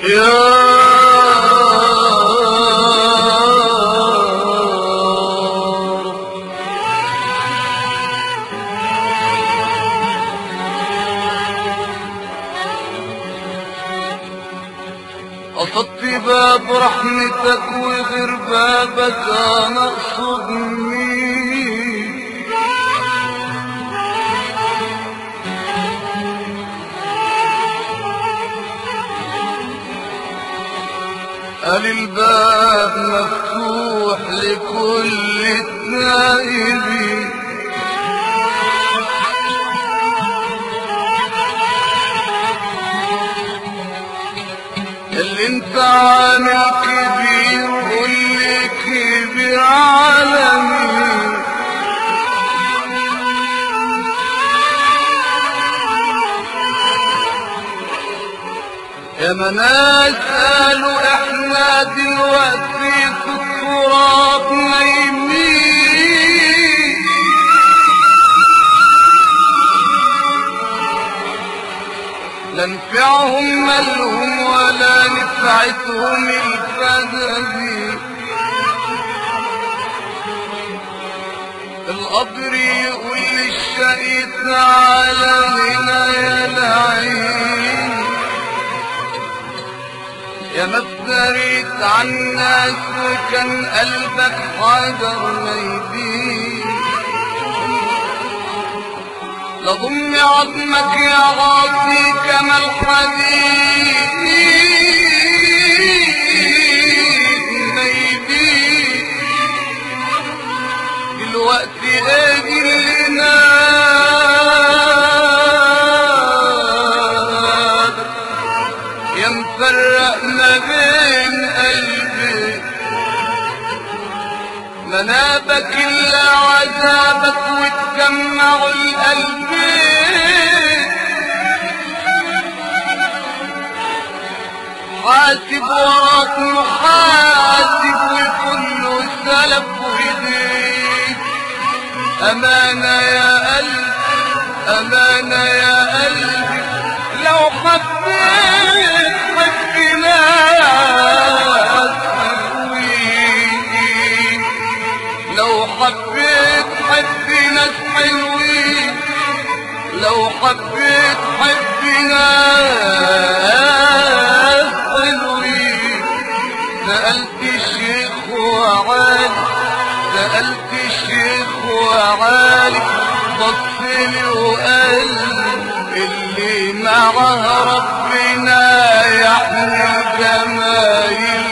يا رب قصدت باب رحمتك وغير بابك انا اقصد مين قال الباب مفتوح لكل التائبين اللي انت عامل كبير قول لي كبير على مين يا ما ناس قالوا احنا دلوقتي في التراب نايمين لا نفعهم مالهم ولا نفعتهم الفدادين القبر يقول للشقي تعالى هنا يا لعين يا ما افتريت عن الناس وكان قلبك حجر ميدين لضم عظمك يا غاصي كما الحديد ميدين دلوقتي ادي اللي نادى يا مفرق ما بين قلبي منابك الا عذابك وتجمع القلبين حاسب وراك محاسب وكله سلف وايديك امانه يا قلب امانه يا قلبي لو حبيت حب ناس حلوين لو حبيت حب ناس حلوين لو حبيت حب ناس حلوين سألت الشيخ وعالي سألت الشيخ وعالي بصلي وقال اللي معه ربنا يحمل جمايل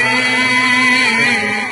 مين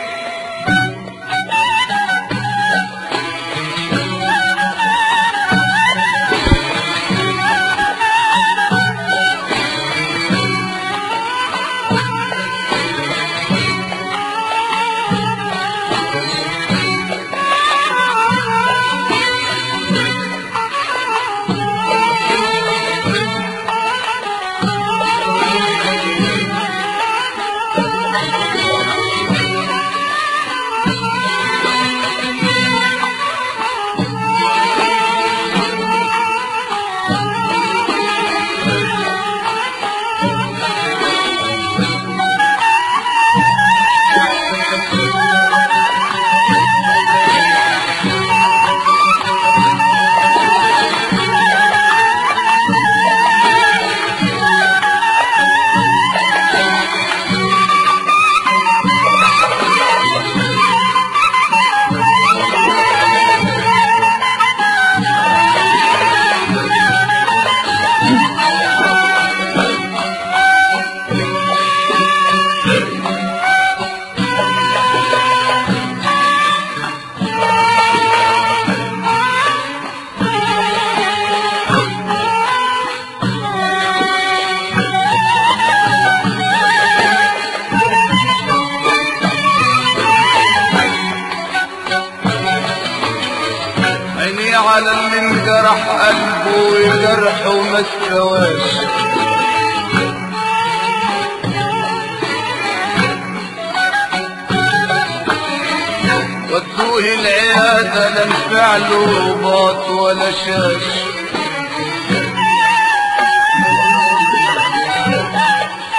عيني على اللي انجرح قلبه وجرحه وما استواش ودوه العيادة لا نفع له رباط ولا شاش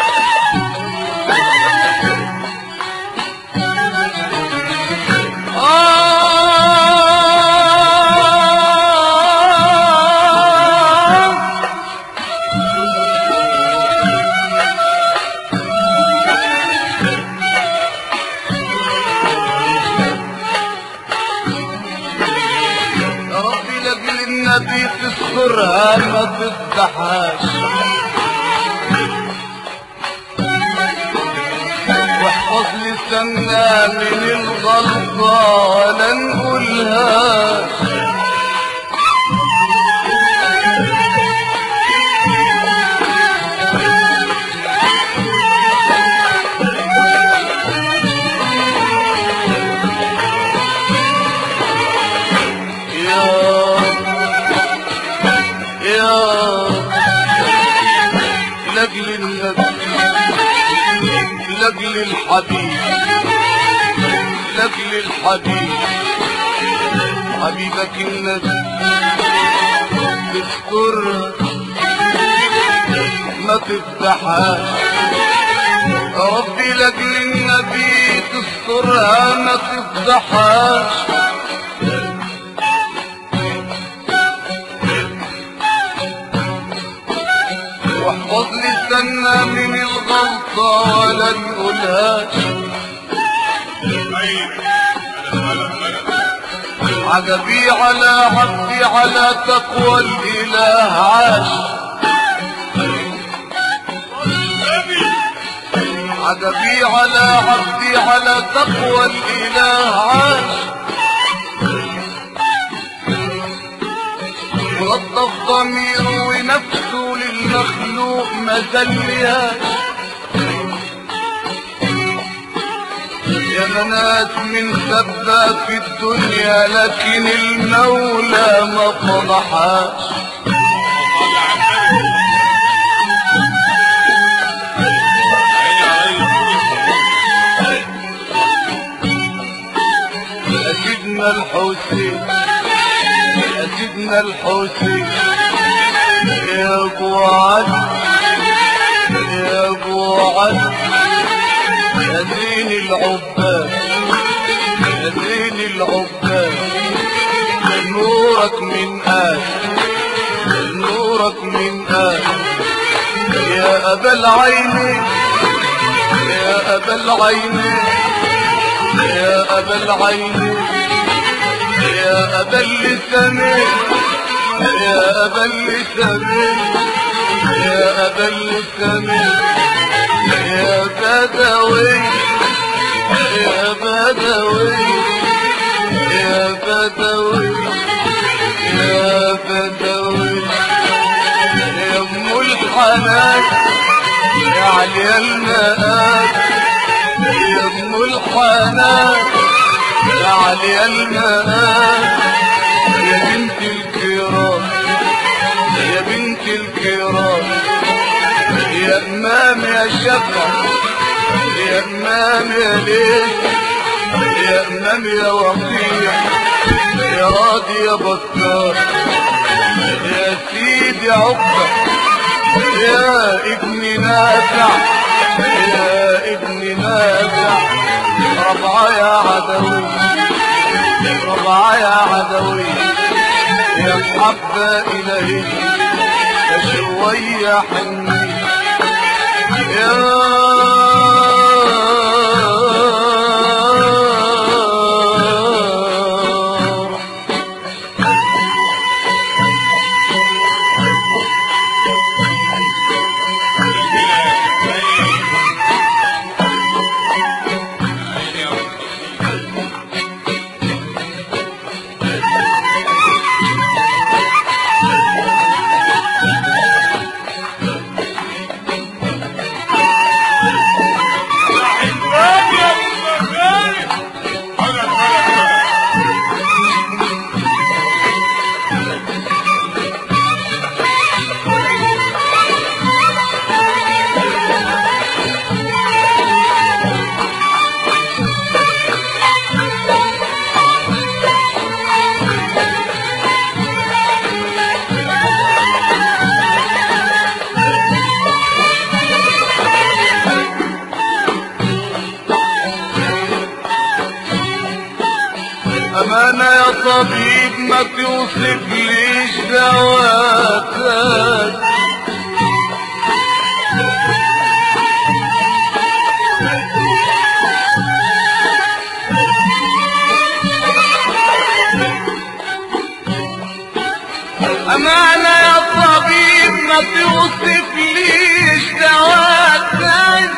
عاش واحفظ لساننا من الغلطة لا نقولهاش يا يا لاجل النبي لاجل الحبيب لاجل الحبيب حبيبك النبي تذكرها ما تفتحهاش يا ربي لاجل النبي تسترها ما تفتحهاش واحفظ لساننا من الغلطة ولا نقولهاش عجبي على عبدي على تقوى الإله عاش عجبي على عبدي على تقوى الإله عاش ولطف ضميره ونفسه للمخلوق ما زلياش يا بنات من سبة في الدنيا لكن المولى ما فضحاش يا سيدنا الحسين يا سيدنا الحسين يا ابو علي يا ابو علي يا زين العباد يا زين العباد نورك من آل نورك من آل يا أبا العينين يا أبا العينين يا أبا العينين يا أبا اللسانين يا أبا اللسانين يا أبا اللسانين يا بدوي يا بدوي يا بدوي يا بدوي يا ام الحنان يا علي المآب يا ام الحنان يا علي المآب يا بنت الكرام يا بنت الكرام يا امام يا شفع يا امام يا ليل يا امام يا وقيع يا راضي يا بكار يا سيدي عقبة يا ابن نافع يا ابن نافع ربعة يا عدوي ربعة يا عدوي يا محبة إلهي يا شوية حني يا رب أمانة يا طبيب ما توصف ليش دواتك أمانة يا طبيب ما توصف بيوصف ليش تواتر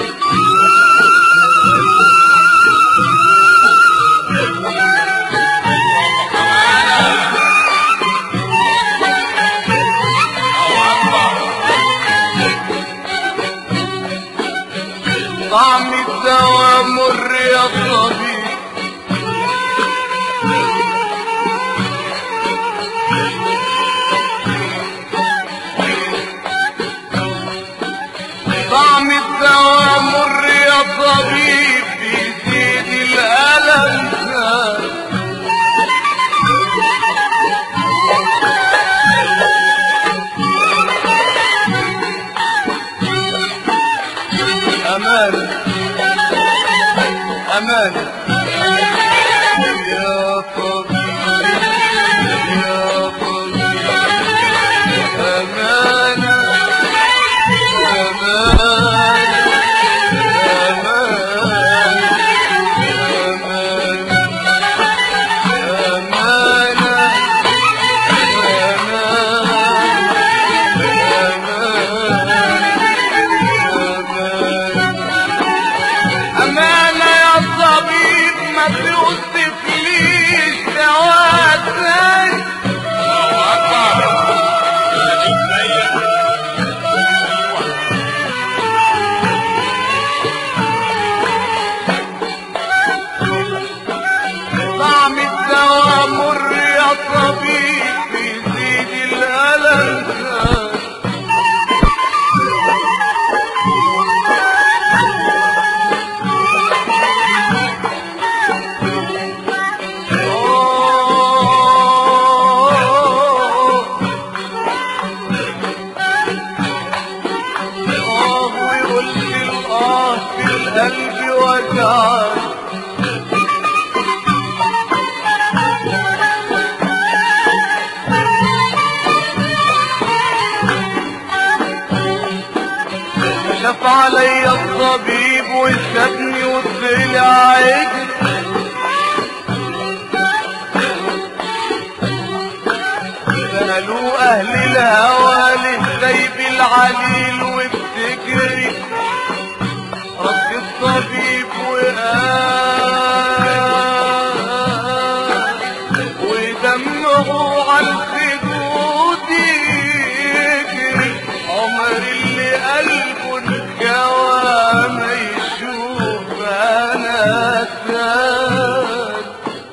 طعم الدواء مر يا طبيب طعم الدواء مر يا طبيب بيزيد الألم أمان أمان يا طبيب يا طبيب أمانة أمانة يا طبيب ما توصفليش دواتك طعم الدواء مر يا طبيب بيزيد الألم ويقول لي الآه في القلب وجعان شاف علي الطبيب وشدني وطلع عجل سألوا أهل الهوى للسيب العليل وبتجري رد الطبيب وقال ودمه على الخدود يجري عمر اللي قلبه الجوى ما يشوف انا ساد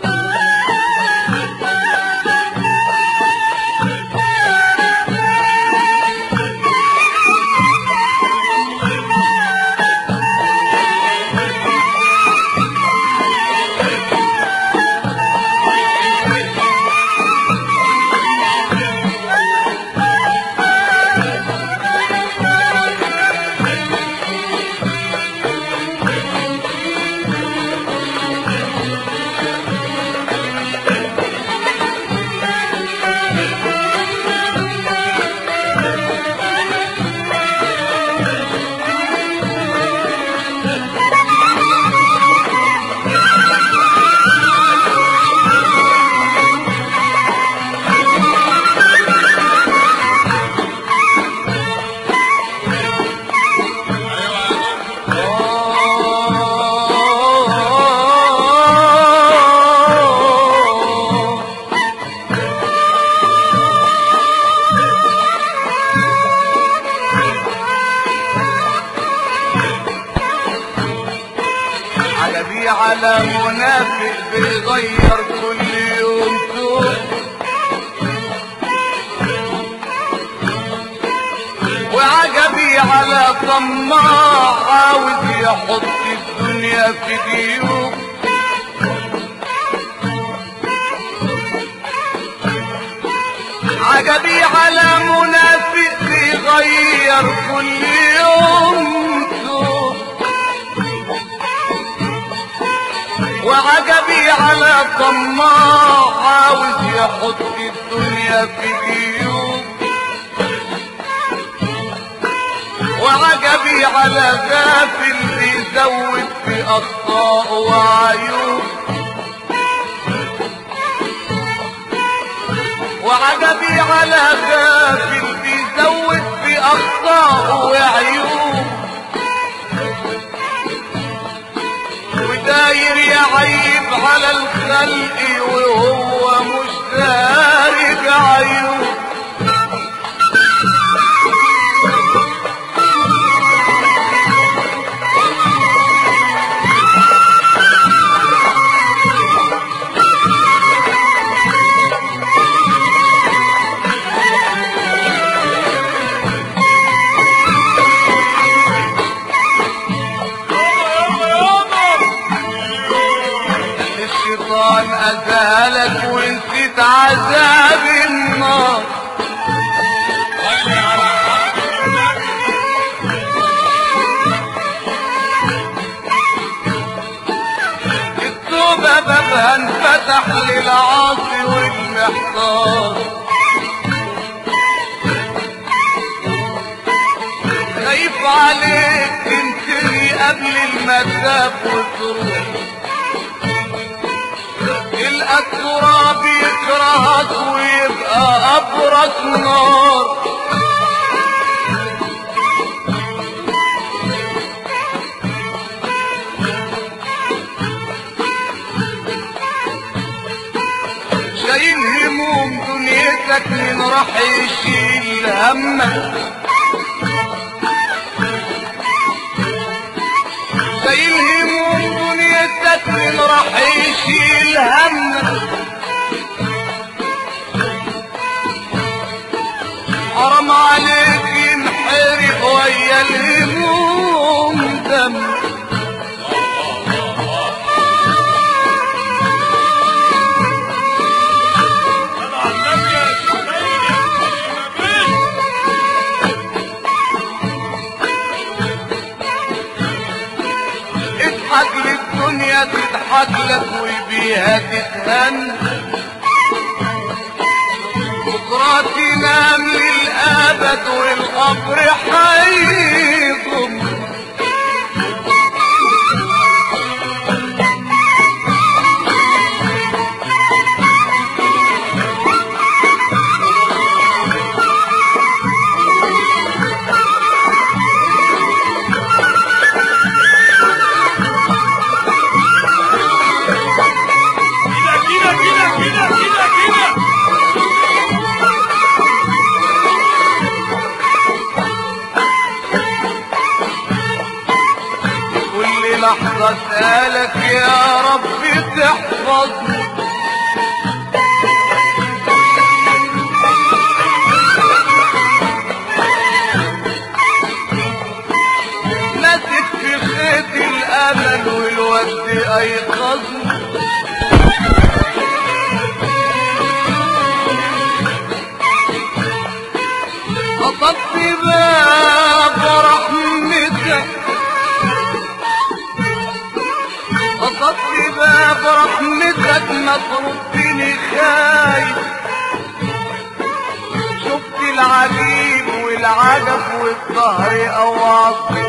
عجبي على منافق بيغير كل يوم سوق وعجبي على طماع عاوز يحط الدنيا في جيوب عجبي على منافق بيغير كل يوم سوق وعجبي على طماع عاوز يحط الدنيا في جيوب وعجبي على غافل بيزود في اخطاء وعيوب وعجبي على غافل بيزود في أخطاء وعيوب وداير يعيب على الخلق وهو مش دارج عيوب الشيطان أذهلك ونسيت عذاب النار التوبة بابها انفتح للعاصي والمحتار خايف عليك تنتهي قبل المساف وتروح تلقى التراب يكرهك ويبقى أبرك نار شايل هموم دنيتك من راح يشيل همك شايل هموم دنيتك من راح يشيل همك حرام عليك ينحرق ويا الهموم دم اضحك للدنيا تضحك لك وبيها تتهنى بكرة تنام للأبد والقبر حيضم كده كده كده كده كده كل لحظة سألك يا رب تحفظني ماسك في خيط الأمل والوقت أيقظني خطبت باب رحمتك خطبت باب رحمتك ما تردني خايف شفت العجيب والعجب والظهر أواصل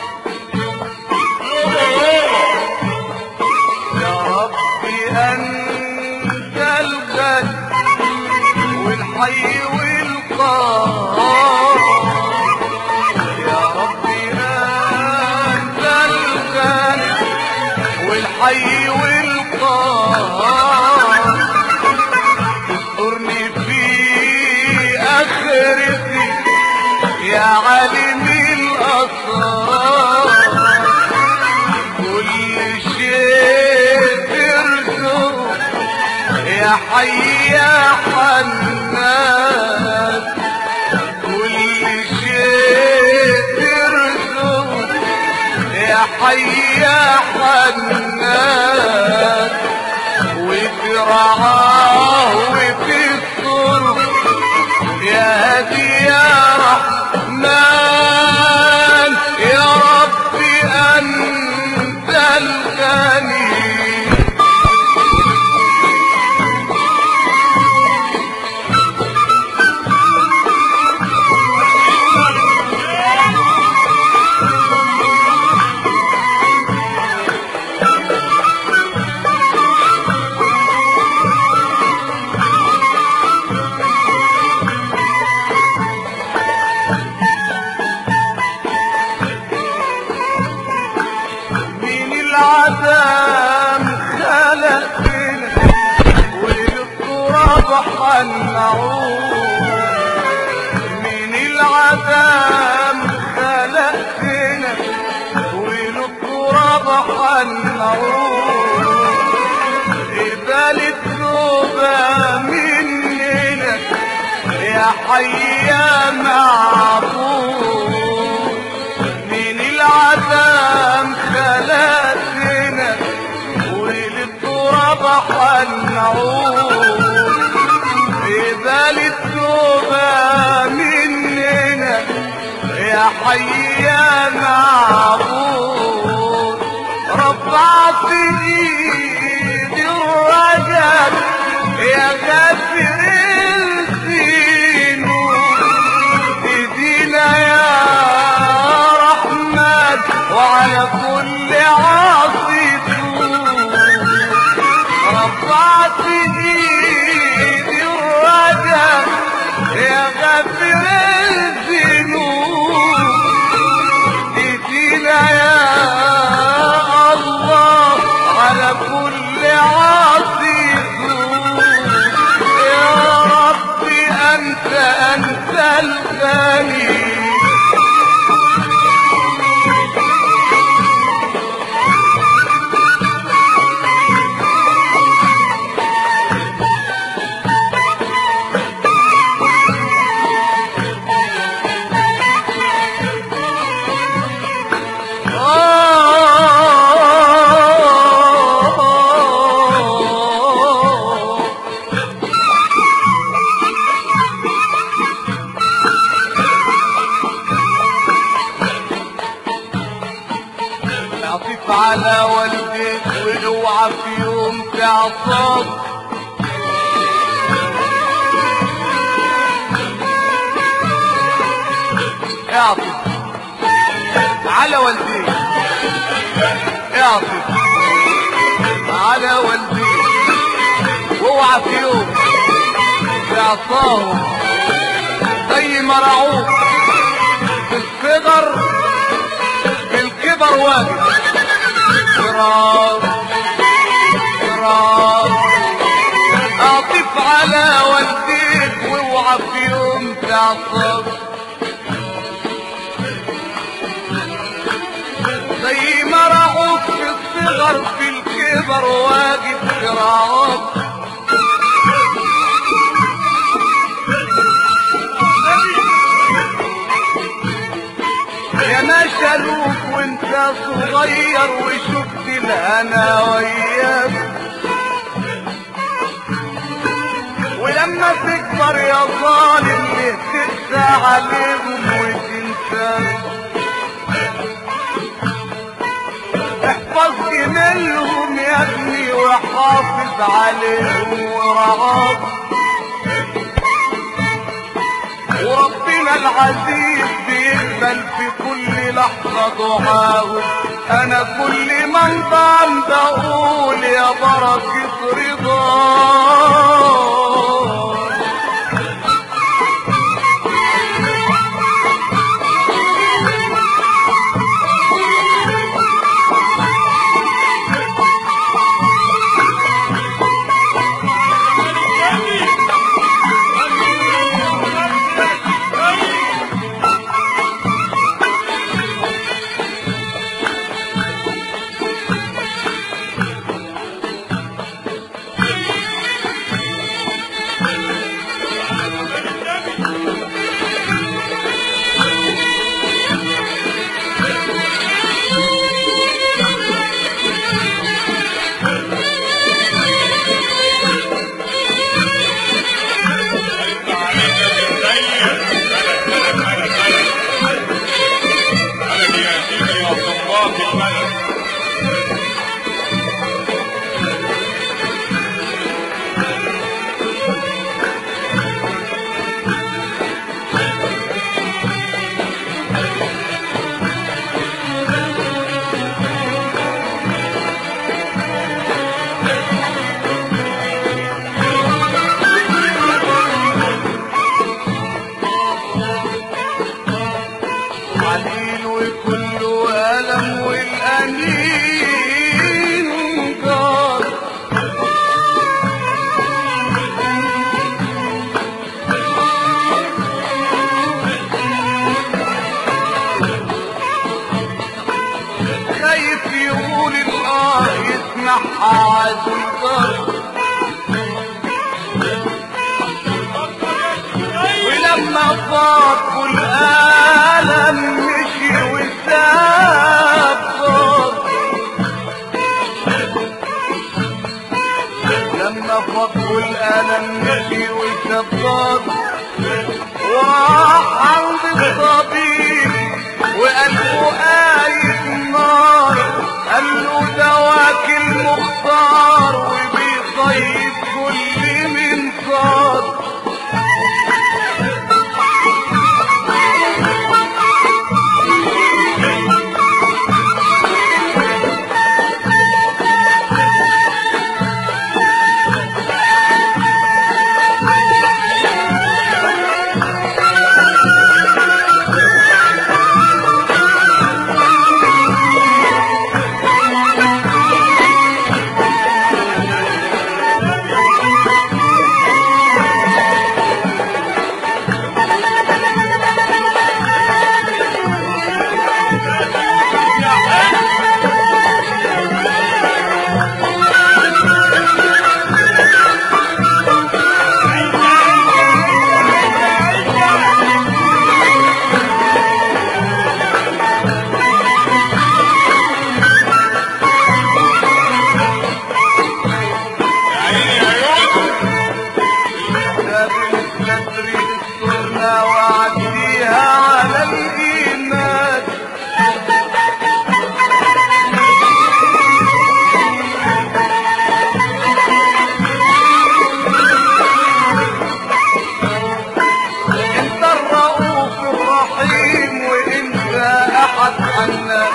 يا ربي أنت الغني والحي والقهار يا ربي أنت الغني والحي والقهار اذكرني في آخرتي يا عالم الأسرار كل شيء ترزق يا حي يا حنان كل شيء ترزق يا حي يا حنان وفي رعاه وفي الصرف يا هادي يا رحمن يا ربي أنت الغني يا حي يا معبود من العذاب خلقتنا وللتراب حنعود قبل التوبة مننا يا حي يا معبود رفعت ايدي الرجل يا غافر الذنوب ايدينا يا رحمن وعلى كل عاصي توب رفعت ايدي الرجل يا غافر الذنوب ايدينا يا الله على كل عاصي توب يا ربي انت انت الغني عطف على والديك واوعى في يوم تعصب اعطف على والديك اعطف على والديك واوعى في يوم تعصاهم زي ما رعوك في الصغر في الكبر واجب فراق فراق اعطف على والديك واوعى في يوم تعصب زي ما رعوك في الصغر في الكبر واجب فراق يا ما شالوك وانت صغير وشفت الهنا وياك ولما تكبر يا ظالم ليه تقسى عليهم وتنساك احفظ جمالهم يا ابني وحافظ عليهم ورعاك وربنا العزيز بيقبل في كل لحظة دعاءه أنا كل من ضام بقول يا بركة رضاك عليل وكله ألم والأنين جار خايف يقول الآه يسمعها عالجار لما فاق الألم مشي وساب صوت لما فاق الألم مشي وساب صوت وراح عند الطبيب وقال له آية نار قال له دواك المختار وبيطيب كل من صار باب الستر السنة وعديها على الإيمان انت الرؤوف الرحيم وانت احد حنان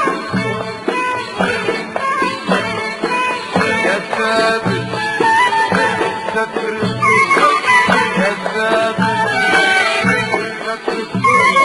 يا ثابت ستر يا ثابت ستر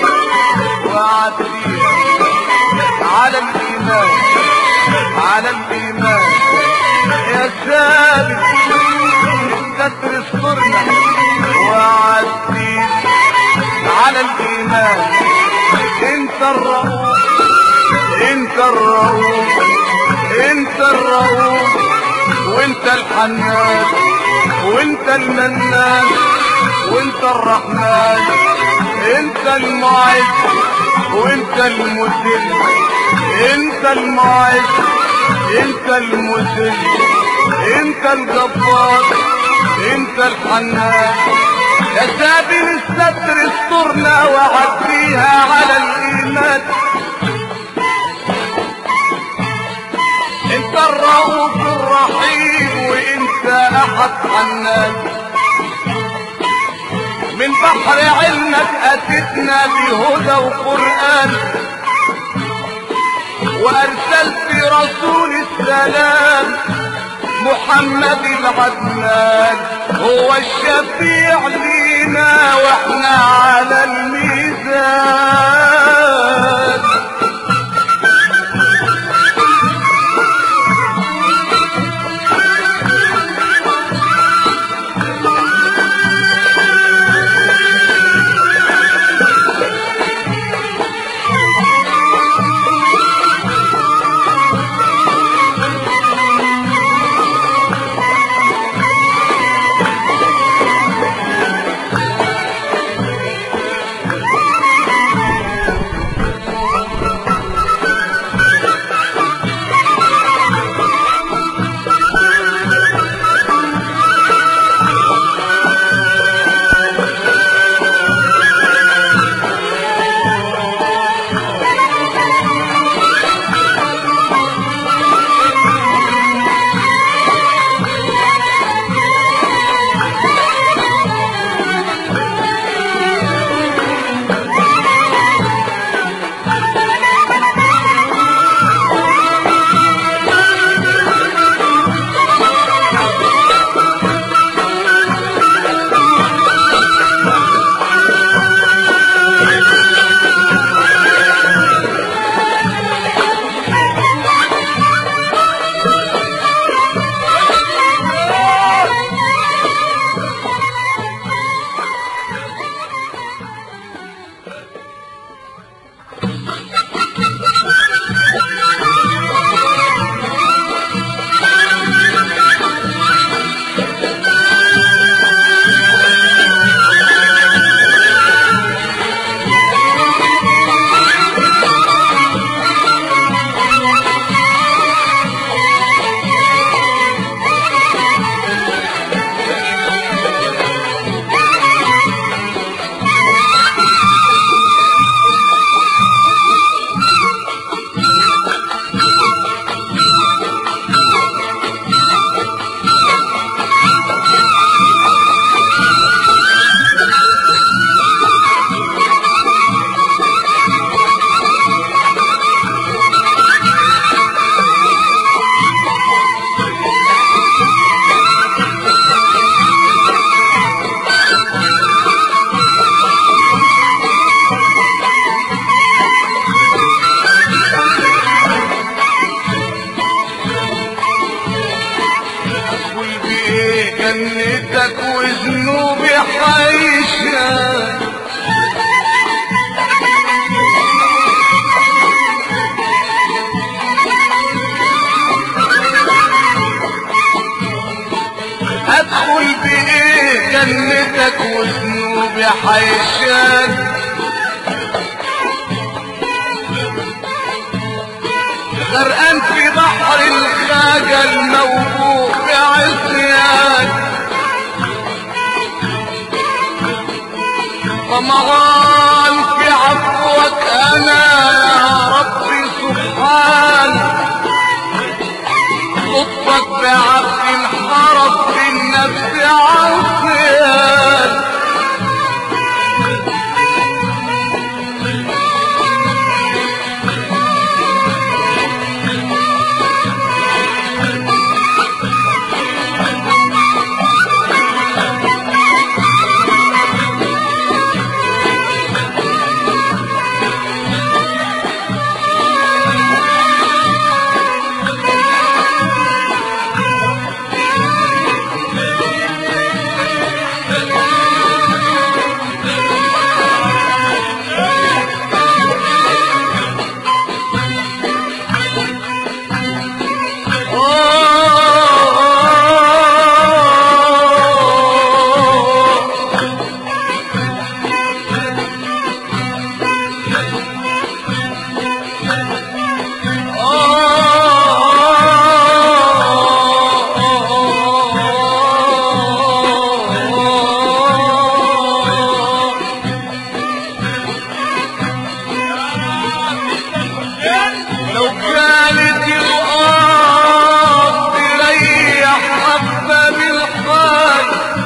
وعديها على الإيمان على الإيمان يا ثابت ستر استرنا وعديها على الإيمان انت الرؤوف انت الرؤوف انت الرؤوف وانت الحنان وانت المنان وانت الرحمن انت المعز وانت المذل انت المعز انت المذل انت الجبار انت الحنان يا سابل الستر استرنا وعديها على الايمان انت الرؤوف الرحيم وانت احد حنان من بحر علمك اتتنا بهدى وقرآن وارسلت رسول السلام محمد العدنان هو الشفيع لينا واحنا على الميزان غرقان في بحر الخجل موجوع بعصيان طمعان في عفوك انا يا ربي سبحان لطفك بعبد انحرف في النفس عصيان لو كانت الأرض تريح حبة بالحال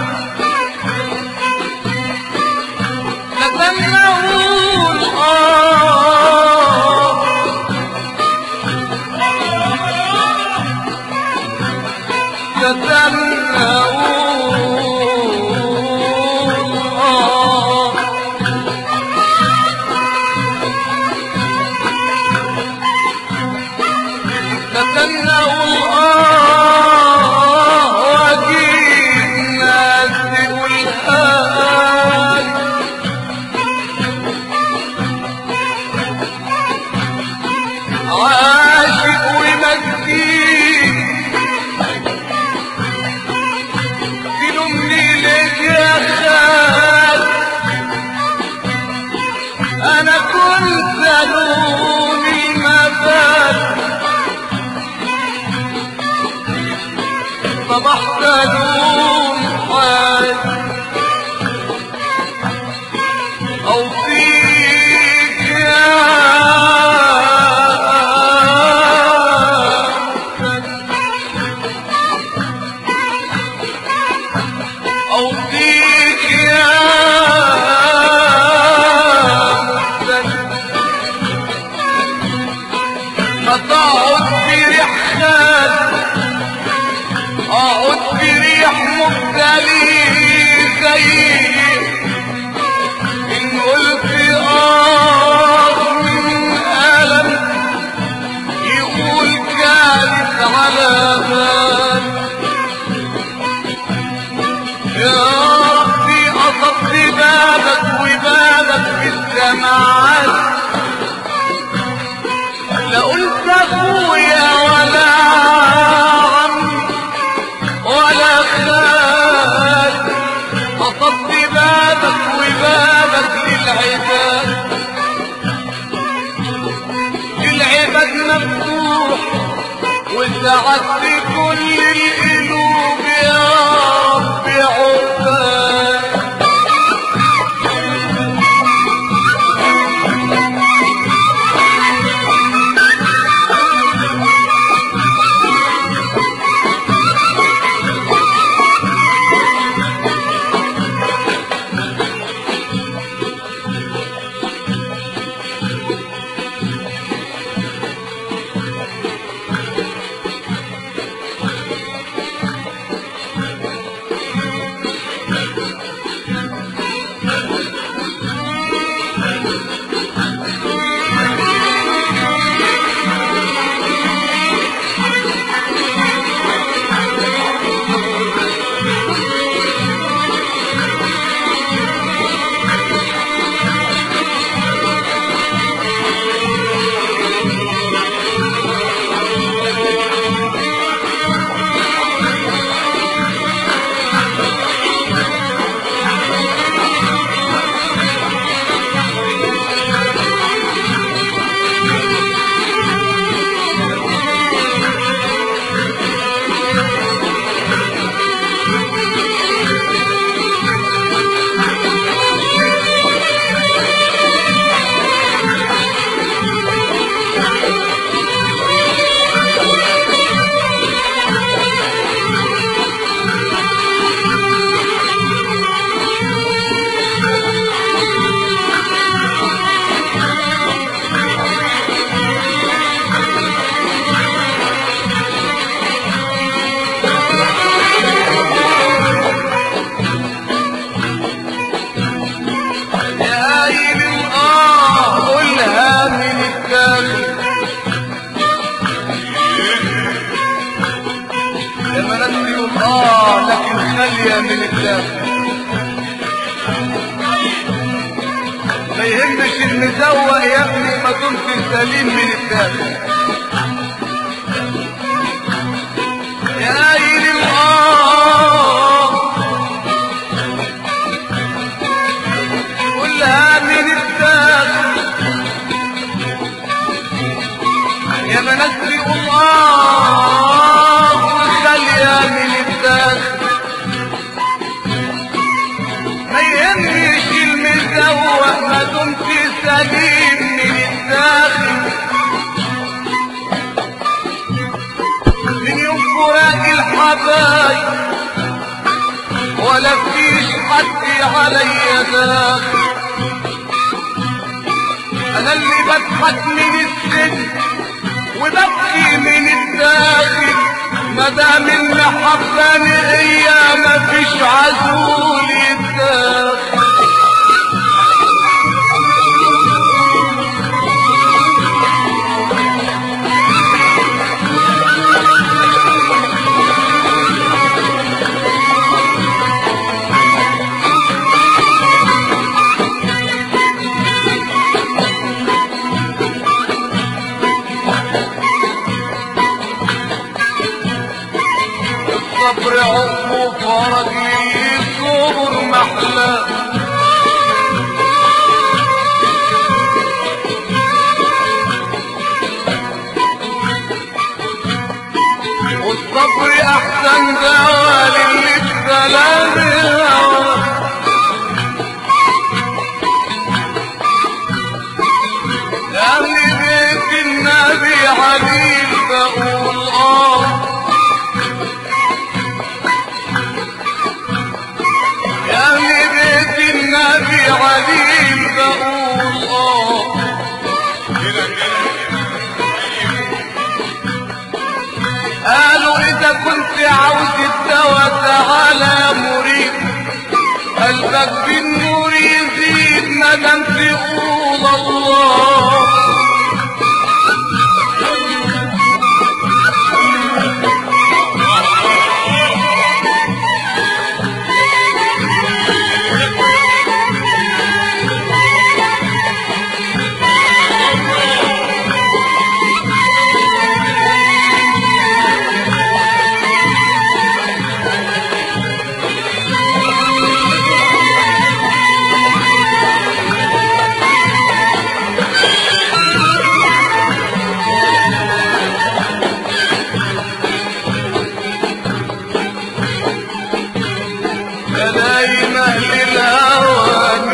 لتمنعوا الأرض لتمنعوا الأرض تتنوا الله وجيب الناس والهال عاشق ومسكين تلومني ليك يا خال انا كنت الوم المفات صبحت الوم حال او فيك يا او فيك يا ما تقعد في ريحان اقعد في ريح مبتلي زي ان قلت اه من الم يقول كانت على بال يا ربي قصدت بابك وبابك في السماعات لا قلت اخويا ولا عمي ولا خال قصدت بابك وبابك للعباد للعباد مفتوح وسعدت كل القلوب يا رب عقبال من الداخل ما يهمش المزوق يا ابني ما دمت سليم من الداخل يا عيني الآه كلها من الداخل يا منسي الله خالية من الداخل ما يهمش المزوق ما دمت سليم من الداخل من يوم فراق الحبايب ولا فيش حد عليا داخل انا اللي بضحك من السن وببكي من الداخل ما دام المحبة هي ما فيش عزول يتداخل الصبر عقبه فرج لي صبر محلى والصبر احسن دواء للي السلام الهوى لأهل بيت النبي عليل بقول آه يا أهل بيت النبي عليل بقول آه قالوا إذا كنت عاوز الدواء تعالى يا مريد قلبك بالنور يزيد ما دام تقول الله كلايم أهل الهوى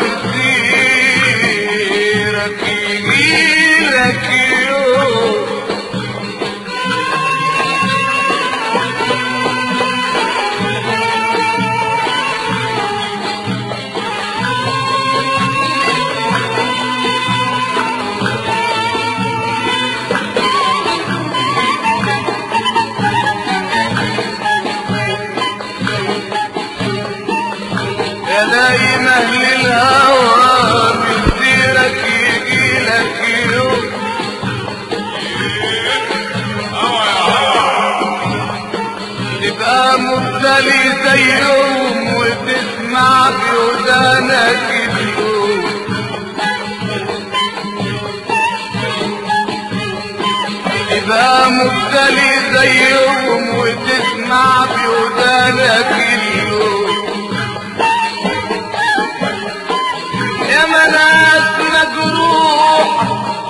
مسيرك يجيلك يوم يا نايم اهل الهوى مسيرك يجيلك يوم تبقى مبتلي زيهم وتسمع بودانك اليوم تبقى مبتلي زيهم وتسمع بودانك اليوم يا مناس مجروح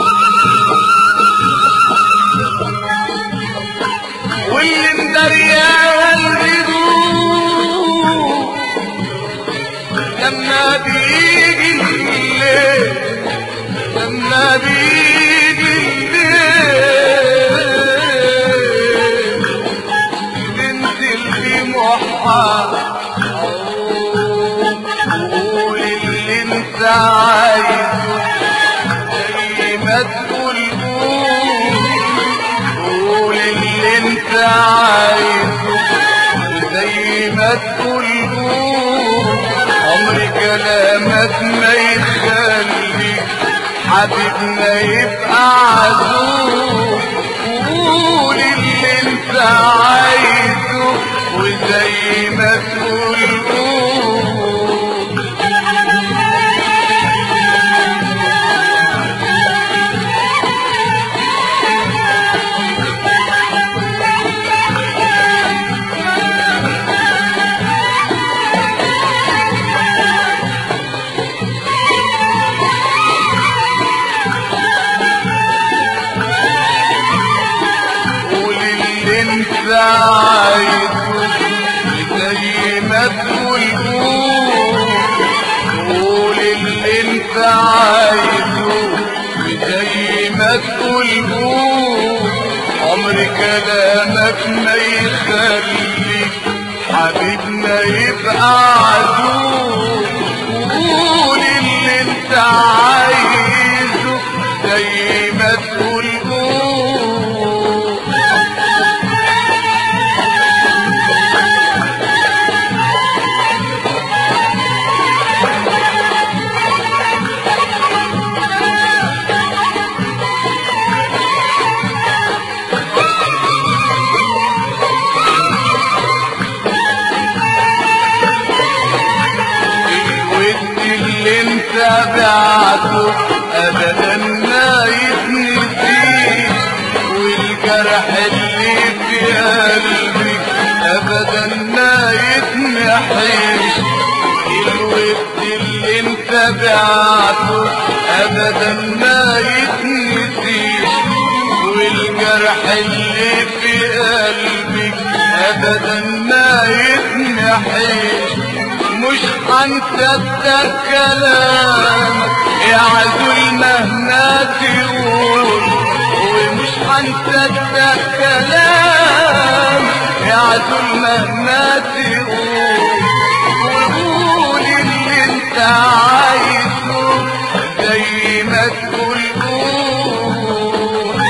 واللي مدرياها الهدوء لما بيجي الليل لما بيجي الليل تنزل بمحا قول اللي انت عايزه زي ما تقول قول قول اللي انت عايزه زي ما تقول قول عمر كلامك ما يخلي حبيبنا يبقى عزوز قول اللي انت عايزه وزي ما تقول قول عايزه زي ما تقول قول قول اللي انت عايزه زي ما تقول قول عمر كلامك ما يخليك حبيبنا يبقى عدو قول اللي انت عايزه زي ما تقول قول الود اللي انت بعته ابدا ما يتنسيش والجرح اللي في قلبي ابدا ما يتمحيش الود اللي انت بعته ابدا ما يتنسيش والجرح اللي في قلبي ابدا ما يتمحيش مش هنصدق كلامك يا عزول مهما تقول ومش هنصدق كلامك يا عزول مهما تقول وقول اللي انت عايزه زي ما تقول قول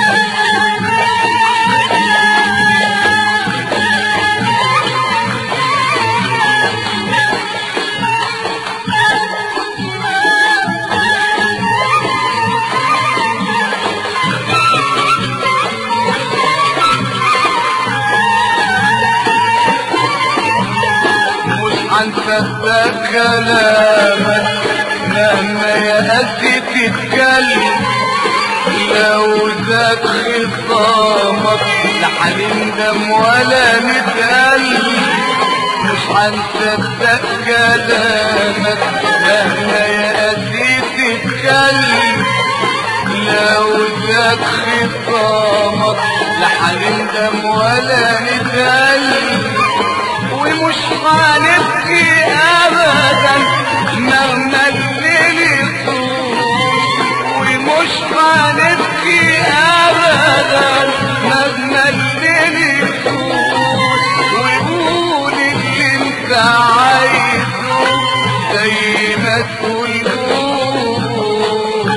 مش هنصدق كلامك مهما يأتي تتكلم لو ذاك خصامك لا هنندم ولا نتألم مش هنصدق كلامك مهما يأتي تتكلم لو ذاك خصامك لا هنندم ولا نتألم ومش هنبكي ابدا مهما الليل يطول ومش هنبكي ابدا مهما الليل يطول وقول اللي انت عايزه زي ما تقول قول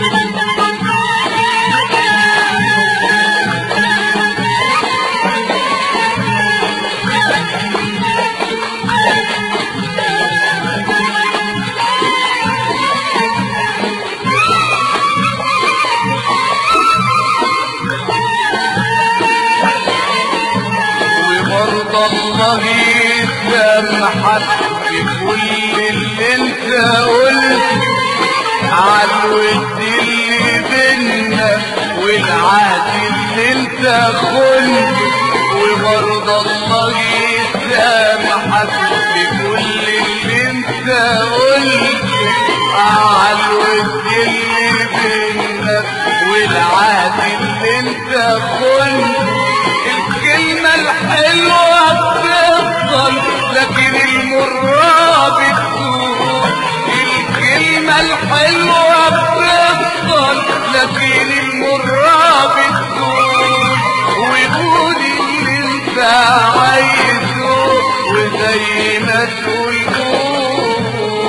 وبرضه الله يسامحك في كل اللي انت قلت عالود اللي بينا والعهد اللي انت خنت وبرضه الله يسامحك في كل اللي انت قلت عالود اللي بينا والعهد اللي انت خنت الكلمة الحلوة بتفضل لكن المرة بتدوم الكلمة الحلوة بتفضل لكن المرة بتدوم وقول اللي انت عايزه وزي ما تقول قول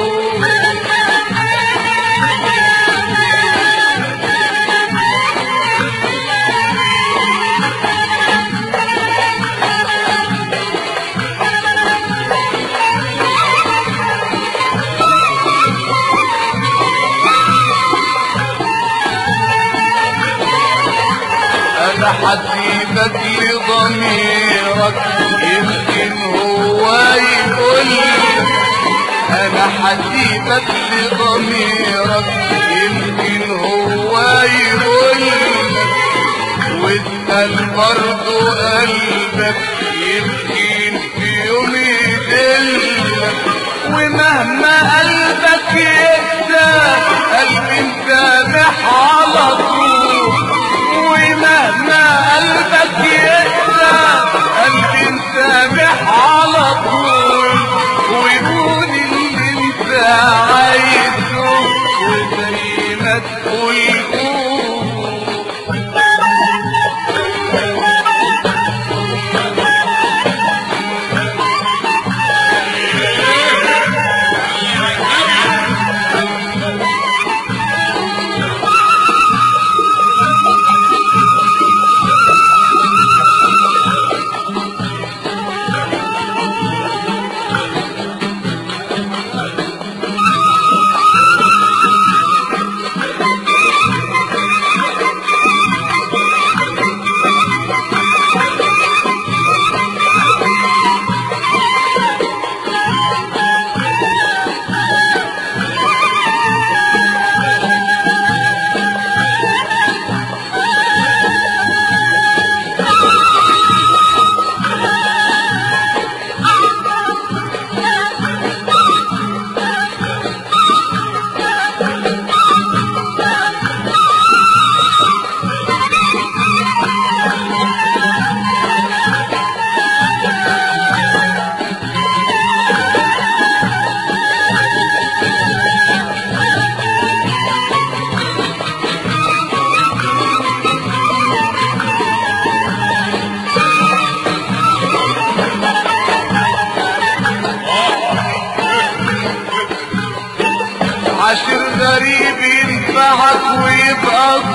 انا حسيبك لضميرك يمكن هو يقول انا حسيبك لضميرك يمكن هو يقول واسأل برضو قلبك يمكن في يوم يدلك ومهما قلبك يقسى قلبي مسامح على طول ومهما قلبك يقسى قلبي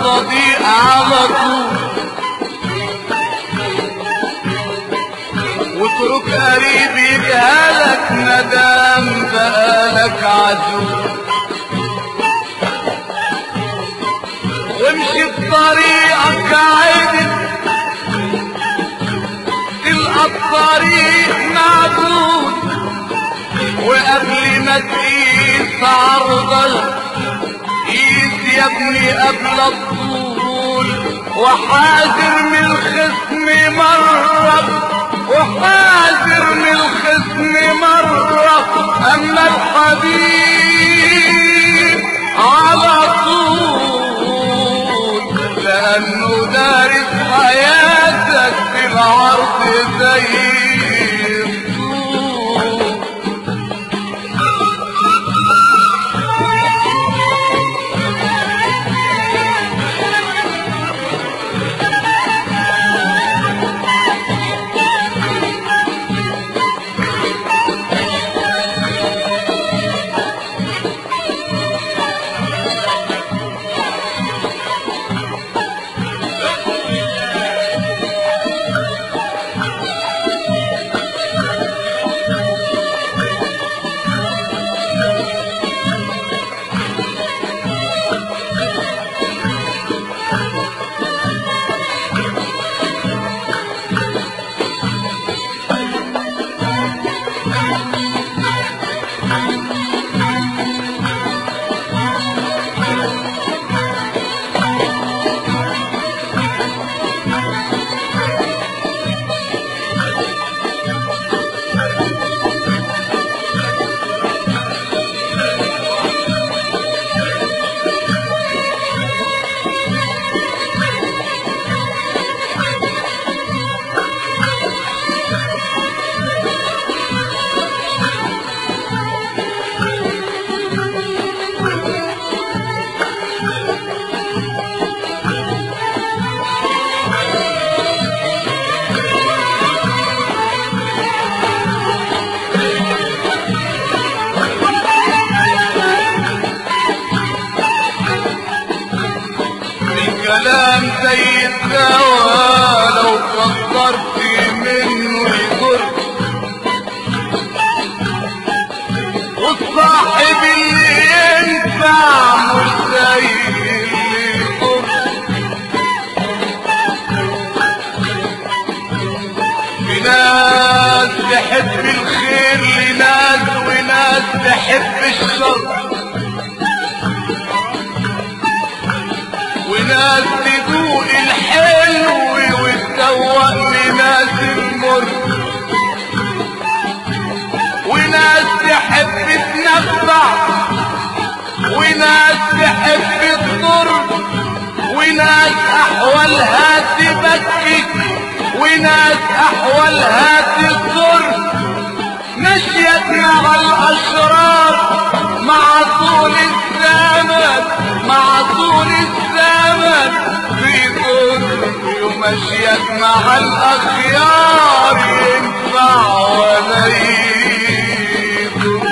صديق على طول واترك قريب يجهلك مدام بقالك عدو وامشي بطريقك عدل تلقى الطريق معدود وقبل ما تقيس عرضك قيس يا ابني قبل الطول وحاذر من الخصم مرة وحاذر من الخصم مرة أما الحبيب على طول لأنه دارس حياتك في العرض زي الطول الكلام زي الدواء لو كترت منه يضر والصاحب اللي ينفع مش زي اللي يضر في ناس تحب الخير لناس وناس تحب الشر وناس تدوق الحلو وتدوق لناس المر وناس تحب تنفع وناس تحب تضر وناس احوالها تبكي وناس احوالها تضر مشيت مع الاشرار مع طول الزمن مع طول الزمن في ضر ومشيت مع الاخيار ينفع ولا يضر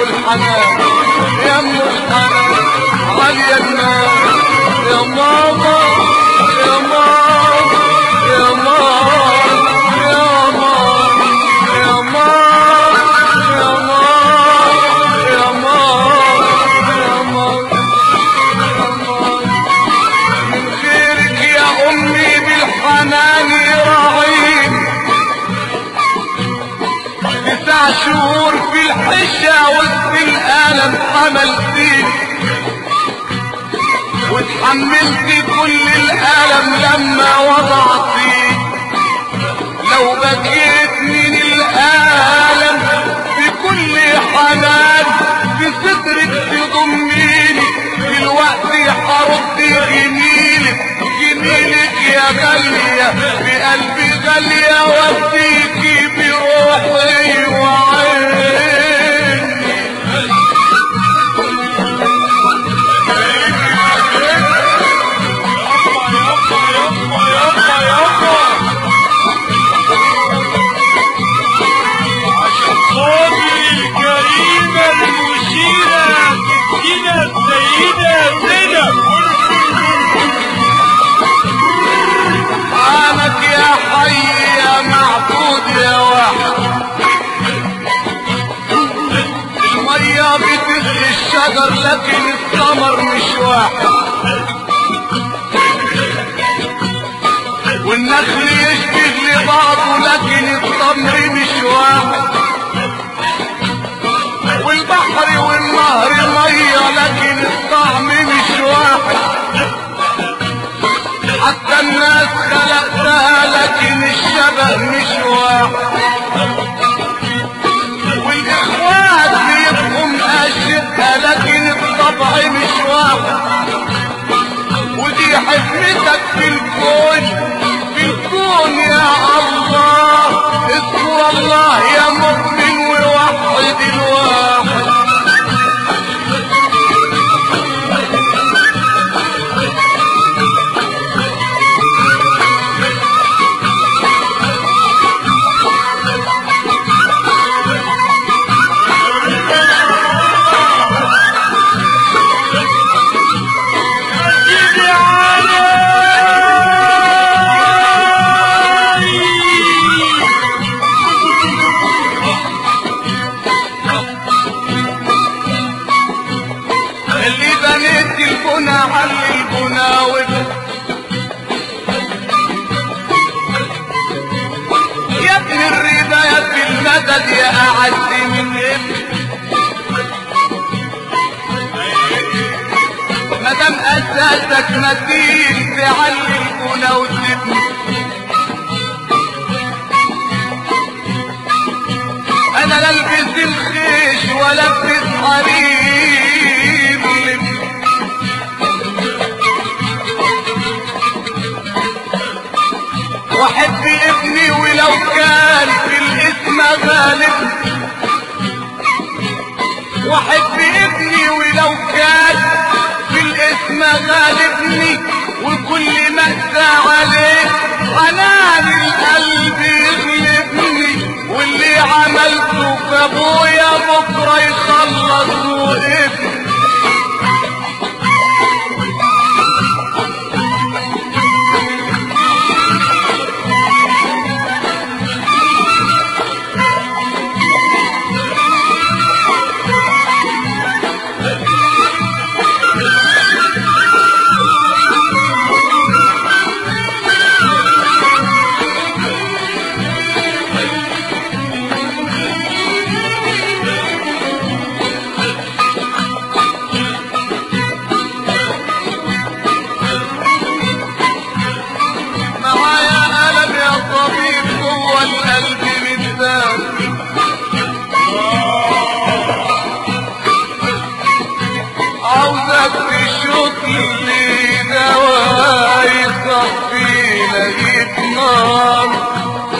الحنان يا ام الحنان غالية النار يا ماما يا ماما يا ماما يا ماما يا ماما يا ماما يا ماما يا ماما من خيرك يا امي بالحنان راعيني تسع شهور في الحشة وسط الألم حملتيني وتحملت كل الألم لما وضعتيني لو بكيت من الألم بكل حنان في صدرك تضميني دلوقتي هرد جميلك جميلك يا غالية بقلبي غالية واديكي بروحي وعيني صوتي الكريمة المشيرة سكينة السيدة زينب سبحانك يا حي يا معبود يا واحد المية بتسقي الشجر لكن الثمر مش واحد والنخل يشبه لبعضه لكن التمر مش واحد والبحر والنهر مية لكن الطعم مش واحد حتى الناس خلقتها لكن الشبه مش واحد والاخوات بيبقوا مقاشدها لكن الطبع مش واحد ودي حكمتك في الكون في الكون يا الله اذكر الله يا مؤمن ووحد الواحد سيدي علي اللي بنيت البنا علي البنا وب- يا ابن الربا يا ابن المدد يا اعز من ابن مادام اساسك متين تعلي البنا وتبني انا لا البس الخيش ولا البس حرير واحب ابني ولو كان في الاسم غالب واحب ابني ولو كان في الاسم غالبني وكل مأسى عليه حنان القلب يغلبني واللي عملته في ابويا بكره يخلص وابني معايا ألم يا طبيب جوه القلب متداوي عاوزك تشوف لي دواء يصفي لقيت نار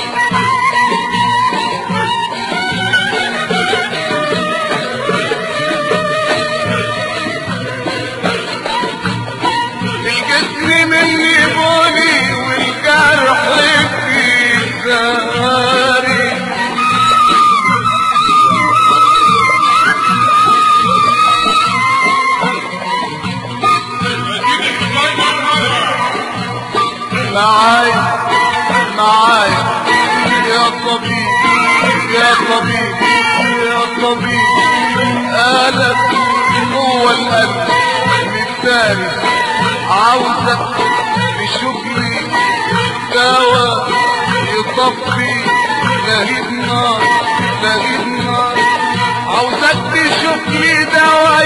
الجسم مني بولي والجرح في زهري معايا معايا يا طبيب يا طبيب يا طبيب قالك هو القلب مثالي عاوزك تشوف لي دواء يطفي لهيب نار لهيب نار عاوزك تشوف لي دواء